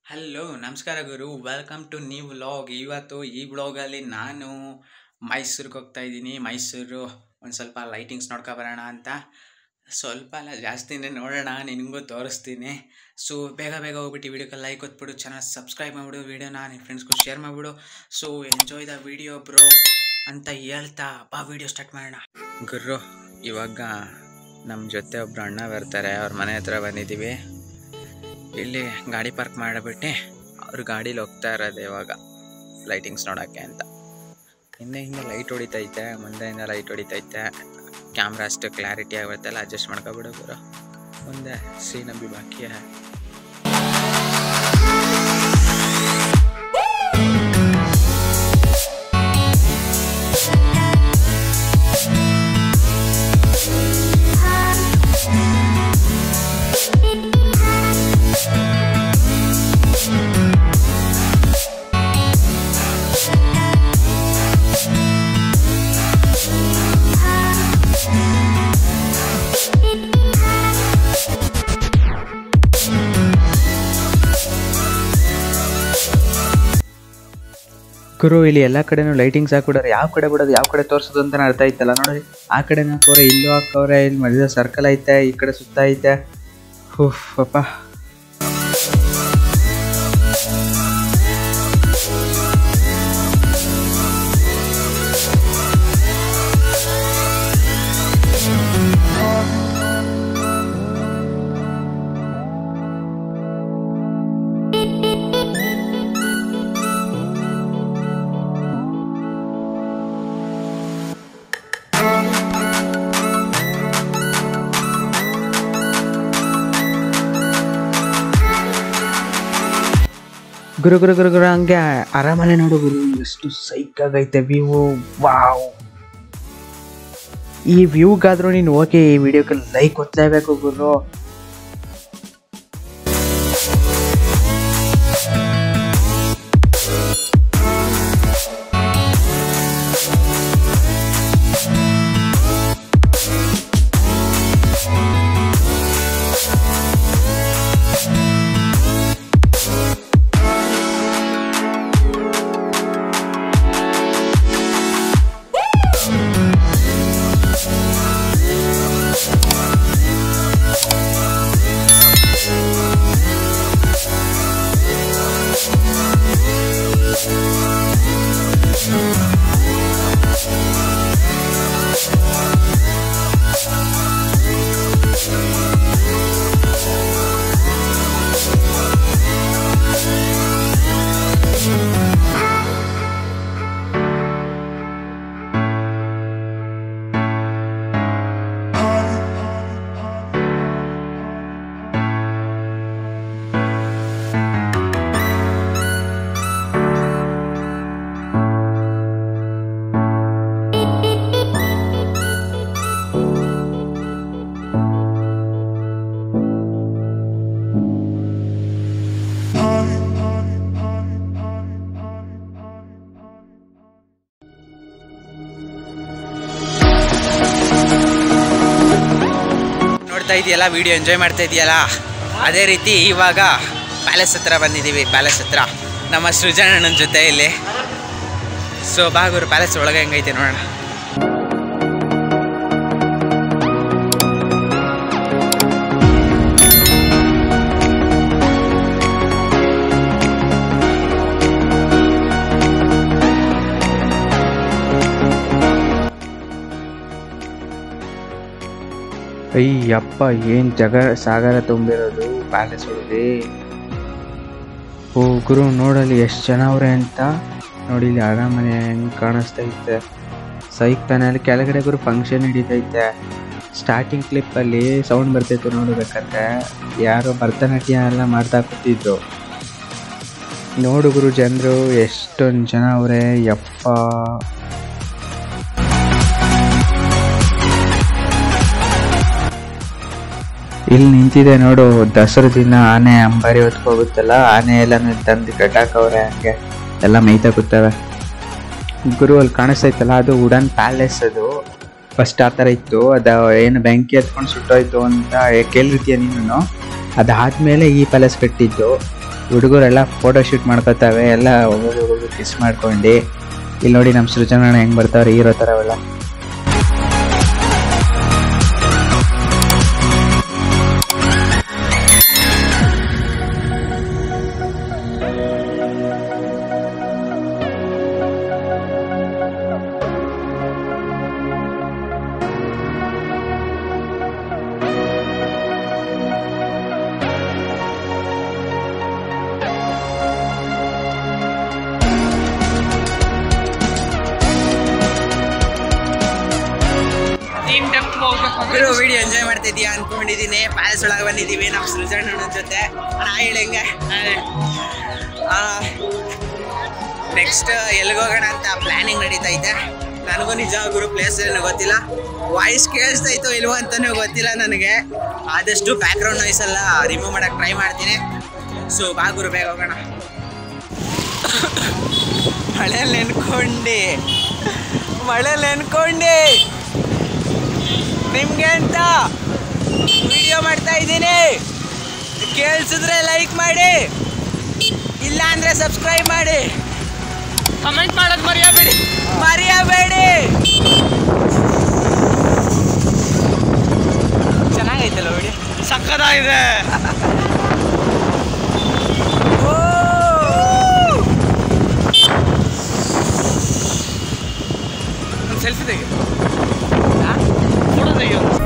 Hello ನಮಸ್ಕಾರ ಗುರು welcome to new vlog ಇವತ್ತು ಈ ವ್ಲಾಗಲ್ಲಿ ನಾನು ಮೈಸೂರಿಗೆ ಹೋಗ್ತಾ ಇದ್ದೀನಿ ಮೈಸೂರು ಒಂದು ಸ್ವಲ್ಪ ಲೈಟಿಂಗ್ಸ್ ನೋಡ್ಕೊ ಬರೋಣ ಅಂತ ಸ್ವಲ್ಪ ಅಲ್ಲ ಜಾಸ್ತಿನೇ ನೋಡೋಣ ನಿನಗೂ ತೋರಿಸ್ತೀನಿ ಸೊ ಬೇಗ ಬೇಗ ಹೋಗ್ಬಿಟ್ಟು ವಿಡಿಯೋಕ್ಕೆ ಲೈಕ್ ಹೊತ್ಬಿಡು ಚಾನಲ್ ಸಬ್ಸ್ಕ್ರೈಬ್ ಮಾಡಿಬಿಡು ವಿಡಿಯೋನ ನಿಮ್ಮ ಫ್ರೆಂಡ್ಸ್ಗೂ ಶೇರ್ ಮಾಡಿಬಿಡು so enjoy the video bro ಅಂತ ಹೇಳ್ತಾ ಬಾ ವಿಡಿಯೋ ಸ್ಟಾರ್ಟ್ ಮಾಡೋಣ ಗುರು ಇವಾಗ ನಮ್ಮ ಜೊತೆ ಒಬ್ರು ಅಣ್ಣ ಬರ್ತಾರೆ ಅವ್ರ ಮನೆ ಹತ್ರ ಬಂದಿದ್ದೀವಿ ಇಲ್ಲಿ ಗಾಡಿ ಪಾರ್ಕ್ ಮಾಡಿಬಿಟ್ಟು ಅವ್ರ ಗಾಡೀಲಿ ಹೋಗ್ತಾ ಇರೋದು ಇವಾಗ ಲೈಟಿಂಗ್ಸ್ ನೋಡೋಕ್ಕೆ ಅಂತ ಹಿಂದೆ ಹಿಂದೆ ಲೈಟ್ ಹೊಡಿತೈತೆ ಮುಂದೆಯಿಂದ ಲೈಟ್ ಹೊಡಿತೈತೆ ಕ್ಯಾಮ್ರಾ ಅಷ್ಟು ಕ್ಲಾರಿಟಿ ಆಗುತ್ತಲ್ಲ ಅಡ್ಜಸ್ಟ್ ಮಾಡ್ಕೊಬಿಡು ಗುರು ಮುಂದೆ ಸೀನಬಿ ಬಾಕಿ ಹೈ. ಗುರು ಇಲ್ಲಿ ಎಲ್ಲ ಕಡೆನೂ ಲೈಟಿಂಗ್ಸ್ ಹಾಕ್ಬಿಡೋರು ಯಾವ ಕಡೆ ಬಿಡೋದು ಯಾವ ಕಡೆ ತೋರಿಸೋದು ಅಂತ ಅರ್ಥ ಆಯ್ತಲ್ಲ ನೋಡಿ ಆ ಕಡೆ ಹಾಕೋರೆ ಇಲ್ಲೂ ಹಾಕವ್ರೆ ಇಲ್ಲಿ ಮಧ್ಯದ ಸರ್ಕಲ್ ಐತೆ ಈ ಕಡೆ ಸುತ್ತ ಐತೆ ಹುಫ್ ಅಪ್ಪ ಗುರು ಗುರು ಗುರು ಗುರು ಹಂಗೆ ಅರಮನೆ ನೋಡು ಗುರು ಎಷ್ಟು ಸೈಕ್ ಆಗೈತೆ ವ್ಯೂ ವಾವ್ ಈ ವ್ಯೂಗಾದ್ರೂ ನೀನು ಓಕೆ ಈ ವಿಡಿಯೋಕ್ಕೆ ಲೈಕ್ ಒತ್ತಲೇಬೇಕು ಗುರು ನೋಡ್ತಾ ಇದೆಯಲ್ಲ ವಿಡಿಯೋ ಎಂಜಾಯ್ ಮಾಡ್ತಾ ಇದೆಯಲ್ಲ ಅದೇ ರೀತಿ ಇವಾಗ ಪ್ಯಾಲೇಸ್ ಹತ್ರ ಬಂದಿದ್ದೀವಿ ಪ್ಯಾಲೇಸ್ ಹತ್ರ ನಮ್ಮ ಸೃಜನಣ್ಣನ ಜೊತೆ ಇಲ್ಲಿ ಸೊ ಬಾಗುರು ಪ್ಯಾಲೇಸ್ ಒಳಗೆ ಹೆಂಗೈತೆ ನೋಡೋಣ ಅಯ್ಯಪ್ಪ ಏನು ಜಗ ಸಾಗರ ತುಂಬಿರೋದು ಪ್ಯಾಲೇಸ್ ಒಳಗೆ ಓ ಗುರು ನೋಡಲಿ ಎಷ್ಟು ಜನ ಅವ್ರೆ ಅಂತ ನೋಡಿ ಇಲ್ಲಿ ಅರಮನೆ ಹೆಂಗೆ ಕಾಣಿಸ್ತೈತೆ ಸೈಕ್ ಪ್ಯಾನಲ್ಲಿ ಕೆಳಗಡೆ ಗುರು ಫಂಕ್ಷನ್ ನಡೀತೈತೆ ಸ್ಟಾರ್ಟಿಂಗ್ ಕ್ಲಿಪ್ಪಲ್ಲಿ ಸೌಂಡ್ ಬರ್ತೈತೆ ನೋಡಬೇಕಾದ್ರೆ ಯಾರೋ ಭರತನಾಟ್ಯ ಎಲ್ಲ ಮಾಡ್ತಾ ಕೂತಿದ್ರು ನೋಡು ಗುರು ಜನರು ಎಷ್ಟೊಂದು ಜನ ಅವರೇ ಯಪ್ಪ ಇಲ್ಲಿ ನಿಂತಿದೆ ನೋಡು ದಸರಾ ದಿನ ಆನೆ ಅಂಬಾರಿ ಹೊತ್ಕೋಗುತ್ತಲ್ಲ ಆನೆ ಎಲ್ಲಾನು ತಂದು ಕಟ್ಟಾಕವ್ರೆ ಹಂಗೆ ಎಲ್ಲ ಮೇಯ್ತಾ ಕೂತವೆ ಗುರು ಅಲ್ಲಿ ಕಾಣಿಸ್ತೈತಲ್ಲ ಅದು ವುಡನ್ ಪ್ಯಾಲೇಸ್ ಅದು ಫಸ್ಟ್ ಆ ಥರ ಇತ್ತು ಅದು ಏನು ಬೆಂಕಿ ಹತ್ಕೊಂಡು ಸುಟ್ಟೋಯ್ತು ಅಂತ ಕೇಳಿರ್ತೀಯ ನೀನು ಅದಾದ್ಮೇಲೆ ಈ ಪ್ಯಾಲೇಸ್ ಕಟ್ಟಿದ್ದು ಹುಡುಗರೆಲ್ಲ ಫೋಟೋ ಶೂಟ್ ಮಾಡ್ಕೋತಾವೆ ಎಲ್ಲ ಒಬ್ಬೊಬ್ಬರು ಕಿಸ್ ಮಾಡ್ಕೊಂಡು ಇಲ್ಲಿ ನೋಡಿ ನಮ್ಮ ಸೃಜನಣ್ಣ ಹೆಂಗ್ ಬರ್ತಾವ್ರೆ ಹೀರೋ ಥರ ಅವೆಲ್ಲ ಗುರು ವಿಡಿಯೋ ಎಂಜಾಯ್ ಮಾಡ್ತಿದ್ಯಾ ಅನ್ಕೊಂಡಿದೀನಿ ಪ್ಯಾಲೇಸ್ ಒಳಗೆ ಬಂದಿದ್ದೀವಿ ನಮ್ಮ ಸೃಜಣ್ಣನ ಜೊತೆ ನಾ ಹೇಳಂಗೆ ನೆಕ್ಸ್ಟ್ ಎಲ್ಲಿಗೆ ಹೋಗೋಣ ಅಂತ ಪ್ಲಾನಿಂಗ್ ನಡೀತಾ ಐತೆ ನನಗೂ ನಿಜ ಗುರು ಪ್ಲೇಸ್ ಏನು ಗೊತ್ತಿಲ್ಲ ವಾಯ್ಸ್ ಕೇಳಿಸ್ತೈತೋ ಇಲ್ವೋ ಅಂತಾನೂ ಗೊತ್ತಿಲ್ಲ ನನಗೆ ಆದಷ್ಟು ಬ್ಯಾಕ್ಗ್ರೌಂಡ್ ನಾಯ್ಸ್ ಎಲ್ಲ ರಿಮೂವ್ ಮಾಡಕ್ಕೆ ಟ್ರೈ ಮಾಡ್ತೀನಿ ಸೊ ಬಾ ಗುರು ಬೇಗ ಹೋಗೋಣ ಮಳೆಯಲ್ಲಿ ನೆನ್ಕೊಂಡೆ ಮಳೆಯಲ್ಲಿ ನೆನ್ಕೊಂಡೆ ನಿಮ್ಗೆ ಅಂತ ವಿಡಿಯೋ ಮಾಡ್ತಾ ಇದ್ದೀನಿ ಕೇಳಿಸಿದ್ರೆ ಲೈಕ್ ಮಾಡಿ ಇಲ್ಲ ಅಂದ್ರೆ ಸಬ್ಸ್ಕ್ರೈಬ್ ಮಾಡಿ ಕಮೆಂಟ್ ಮಾಡೋದು ಮರೆಯಬೇಡಿ ಮರೆಯಬೇಡಿ ಚೆನ್ನಾಗೈತಲ್ಲ ವಿಡಿಯೋ ಸಕ್ಕದಾಗಿದೆ ಒಂದು ಸೆಲ್ಫಿ ತೆಗಿ ಫೋಟೋ ತೆಗಿ ಒಂದು.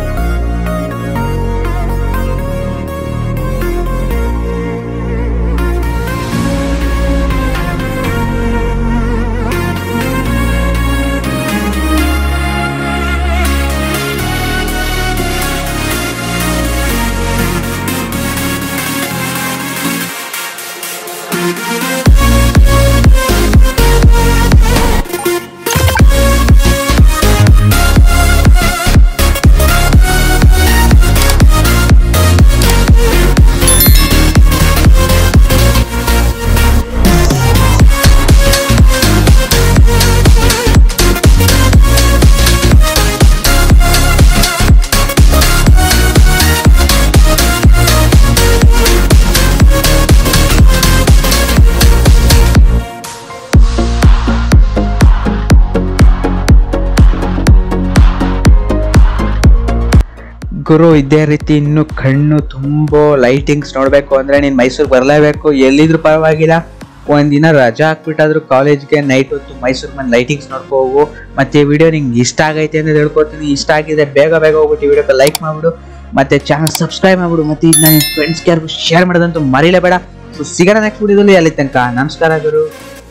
ಗುರು ಇದೇ ರೀತಿ ಇನ್ನು ಕಣ್ಣು ತುಂಬೋ ಲೈಟಿಂಗ್ಸ್ ನೋಡಬೇಕು ಅಂದ್ರೆ ನೀನು ಮೈಸೂರಿಗೆ ಬರಲೇಬೇಕು ಎಲ್ಲಿದ್ರು ಪರವಾಗಿಲ್ಲ ಒಂದಿನ ರಜಾ ಹಾಕ್ಬಿಟ್ಟಾದ್ರು ಕಾಲೇಜ್ಗೆ ನೈಟ್ ಹೊತ್ತು ಮೈಸೂರು ಬಂದು ಲೈಟಿಂಗ್ಸ್ ನೋಡ್ಕೊ ಹೋಗು ಮತ್ತೆ ಈ ವಿಡಿಯೋ ನಿಂಗೆ ಇಷ್ಟ ಆಗೈತೆ ಅಂತ ಹೇಳ್ಕೊತೀನಿ ಇಷ್ಟ ಆಗಿದೆ ಬೇಗ ಬೇಗ ಹೋಗ್ಬಿಟ್ಟು ಈ ವಿಡಿಯೋಕ್ಕೆ ಲೈಕ್ ಮಾಡ್ಬಿಡು ಮತ್ತೆ ಚಾನಲ್ ಸಬ್ಸ್ಕ್ರೈಬ್ ಮಾಡ್ಬಿಡು ಮತ್ತೆ ಇದನ್ನ ನಿನ್ನ ಫ್ರೆಂಡ್ಸ್ಗೆ ಯಾರಿಗೂ ಶೇರ್ ಮಾಡೋದಂತೂ ಮರಿಲೇಬೇಡ ಸೊ ಸಿಗೋಣ ನೆಕ್ಸ್ಟ್ ವಿಡಿಯೋದಲ್ಲಿ ಅಲ್ಲಿ ತನಕ ನಮಸ್ಕಾರ ಗುರು